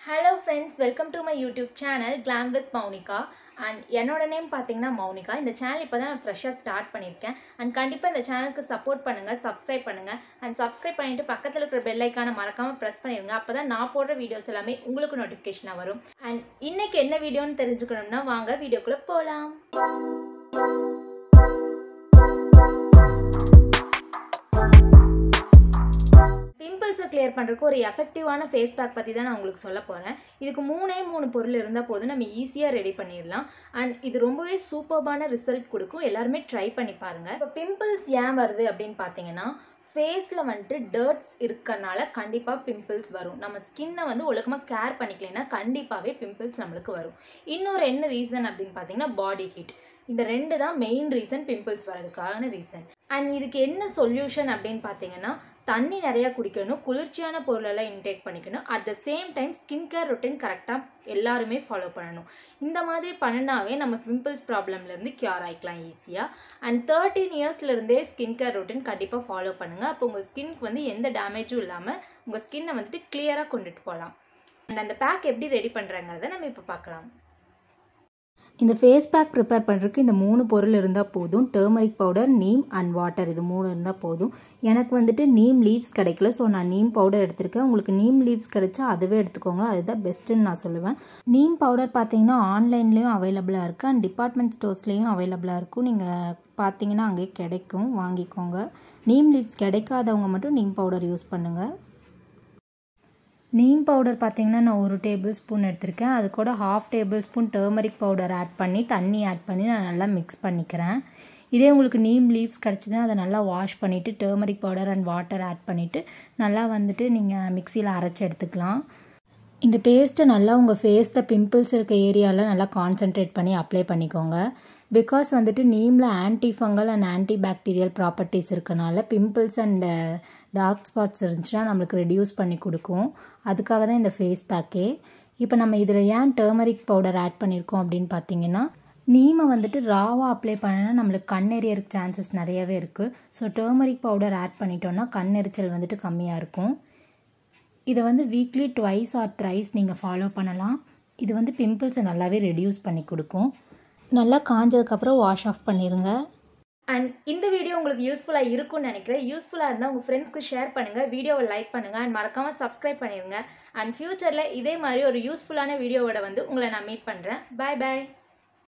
hello friends welcome to my YouTube channel glam with Mounika and என்னோட name பார்த்தீங்கன்னா மௌனிகா இந்த channel இப்போ தான் நான் ஃப்ரெஷ்ஷாக ஸ்டார்ட் பண்ணியிருக்கேன் அண்ட் கண்டிப்பாக இந்த சேனலுக்கு சப்போர்ட் பண்ணுங்கள் சப்ஸ்கிரைப் பண்ணுங்கள் அண்ட் சப்ஸ்கிரைப் பண்ணிட்டு பக்கத்தில் இருக்கிற பெல் ஐக்கானை மறக்காமல் ப்ரெஸ் பண்ணிடுங்க அப்போ தான் நான் போடுற வீடியோஸ் எல்லாமே உங்களுக்கு நோட்டிஃபிகேஷனாக வரும் அண்ட் இன்னைக்கு என்ன வீடியோன்னு தெரிஞ்சுக்கணும்னா வாங்க வீடியோக்குள்ளே போகலாம் பிம்பிள்ஸை கிளியர் பண்ணுறதுக்கு ஒரு எஃபெக்டிவான ஃபேஸ் பேக் பற்றி தான் நான் உங்களுக்கு சொல்ல போகிறேன் இதுக்கு மூணே மூணு பொருள் இருந்தால் போதும் நம்ம ஈஸியாக ரெடி பண்ணிடலாம் அண்ட் இது ரொம்பவே சூப்பர்பான ரிசல்ட் கொடுக்கும் எல்லாருமே ட்ரை பண்ணி பாருங்கள் இப்போ பிம்பிள்ஸ் ஏன் வருது அப்படின்னு பார்த்தீங்கன்னா ஃபேஸில் வந்துட்டு டர்ட்ஸ் இருக்கறனால கண்டிப்பாக பிம்பிள்ஸ் வரும் நம்ம ஸ்கின்னை வந்து ஒழுக்கமாக கேர் பண்ணிக்கலைன்னா கண்டிப்பாகவே பிம்பிள்ஸ் நம்மளுக்கு வரும் இன்னொரு என்ன ரீசன் அப்படின்னு பார்த்தீங்கன்னா பாடி ஹீட் இந்த ரெண்டு தான் மெயின் ரீசன் பிம்பிள்ஸ் வரதுக்கான ரீசன் அண்ட் இதுக்கு என்ன சொல்யூஷன் அப்படின்னு பார்த்தீங்கன்னா தண்ணி நிறையா குடிக்கணும் குளிர்ச்சியான பொருளெல்லாம் இன்டேக் பண்ணிக்கணும் at the same time skin care routine கரெக்டாக எல்லாருமே ஃபாலோ பண்ணணும் இந்த மாதிரி பண்ணினாவே நம்ம பிம்பிள்ஸ் ப்ராப்ளம்லேருந்து க்யூர் ஆகிக்கலாம் ஈஸியாக அண்ட் தேர்ட்டீன் இயர்ஸ்லேருந்தே ஸ்கின் கேர் ரொட்டீன் கண்டிப்பாக ஃபாலோ பண்ணுங்கள் அப்போ உங்கள் ஸ்கின்க்கு வந்து எந்த டேமேஜும் இல்லாமல் உங்கள் ஸ்கின்னை வந்துட்டு கிளியராக கொண்டுட்டு போகலாம் அண்ட் அந்த பேக் எப்படி ரெடி பண்ணுறாங்கிறத நம்ம இப்போ பார்க்கலாம் இந்த ஃபேஸ் பேக் ப்ரிப்பேர் பண்ணுறதுக்கு இந்த மூணு பொருள் இருந்தால் போதும் turmeric powder neem and water இது மூணு இருந்தால் போதும் எனக்கு வந்துட்டு நீம் லீவ்ஸ் கிடைக்கல ஸோ நான் நீம் பவுடர் எடுத்திருக்கேன் உங்களுக்கு நீம் லீவ்ஸ் கிடைச்சா அதுவே எடுத்துக்கோங்க அதுதான் பெஸ்ட்டுன்னு நான் சொல்லுவேன் நீம் பவுடர் பார்த்தீங்கன்னா ஆன்லைன்லேயும் அவைலபிளாக இருக்குது அண்ட் டிபார்ட்மெண்ட் ஸ்டோர்ஸ்லேயும் அவைலபிளாக இருக்கும் நீங்கள் பார்த்தீங்கன்னா அங்கேயே கிடைக்கும் வாங்கிக்கோங்க நீம் லீவ்ஸ் கிடைக்காதவங்க மட்டும் நீம் பவுடர் யூஸ் பண்ணுங்கள் நீம் பவுடர் பார்த்தீங்கன்னா நான் ஒரு டேபிள் ஸ்பூன் எடுத்திருக்கேன் அது கூட half tablespoon turmeric powder add பண்ணி தண்ணி ஆட் பண்ணி நான் நல்லா மிக்ஸ் பண்ணிக்கிறேன் இதே உங்களுக்கு நீம் லீவ்ஸ் கிடச்சிதுன்னா அதை நல்லா வாஷ் பண்ணிவிட்டு turmeric powder and water add பண்ணிவிட்டு நல்லா வந்துட்டு நீங்கள் மிக்சியில் அரைச்சி எடுத்துக்கலாம் இந்த பேஸ்ட்டை நல்லா உங்கள் ஃபேஸில் பிம்பிள்ஸ் இருக்க ஏரியாவில் நல்லா கான்சென்ட்ரேட் பண்ணி அப்ளை பண்ணிக்கோங்க பிகாஸ் வந்துட்டு நீமில் anti fungal and anti bacterial properties இருக்கனால பிம்பிள்ஸ் அண்ட் டார்க் ஸ்பாட்ஸ் இருந்துச்சுன்னா நம்மளுக்கு ரெடியூஸ் பண்ணி கொடுக்கும் அதுக்காக தான் இந்த ஃபேஸ் பேக்கே இப்போ நம்ம இதில் ஏன் டர்மரிக் பவுடர் ஆட் பண்ணியிருக்கோம் அப்படின்னு பார்த்தீங்கன்னா நீமை வந்துட்டு ராவாக அப்ளை பண்ணினா நம்மளுக்கு கண் எரியறதுக்கு சான்சஸ் நிறையவே இருக்குது ஸோ டர்மரிக் பவுடர் ஆட் பண்ணிட்டோன்னா கண் எரிச்சல் வந்துட்டு கம்மியாக இருக்கும் இதை வந்து வீக்லி ட்வைஸ் ஆர் த்ரைஸ் நீங்கள் ஃபாலோ பண்ணலாம் இது வந்து பிம்பிள்ஸை நல்லாவே ரெடியூஸ் பண்ணி கொடுக்கும் நல்லா காஞ்சதுக்கப்புறம் வாஷ் ஆஃப் பண்ணிடுங்க அண்ட் இந்த வீடியோ உங்களுக்கு யூஸ்ஃபுல்லாக இருக்கும்னு நினைக்கிறேன் யூஸ்ஃபுல்லாக இருந்தால் உங்கள் ஃப்ரெண்ட்ஸ்க்கு ஷேர் பண்ணுங்கள் வீடியோவை லைக் பண்ணுங்கள் அண்ட் மறக்காமல் சப்ஸ்கிரைப் பண்ணிடுங்க அண்ட் ஃப்யூச்சரில் இதே மாதிரி ஒரு யூஸ்ஃபுல்லான வீடியோவோட வந்து உங்களை நான் மீட் பண்ணுறேன் பாய் பாய்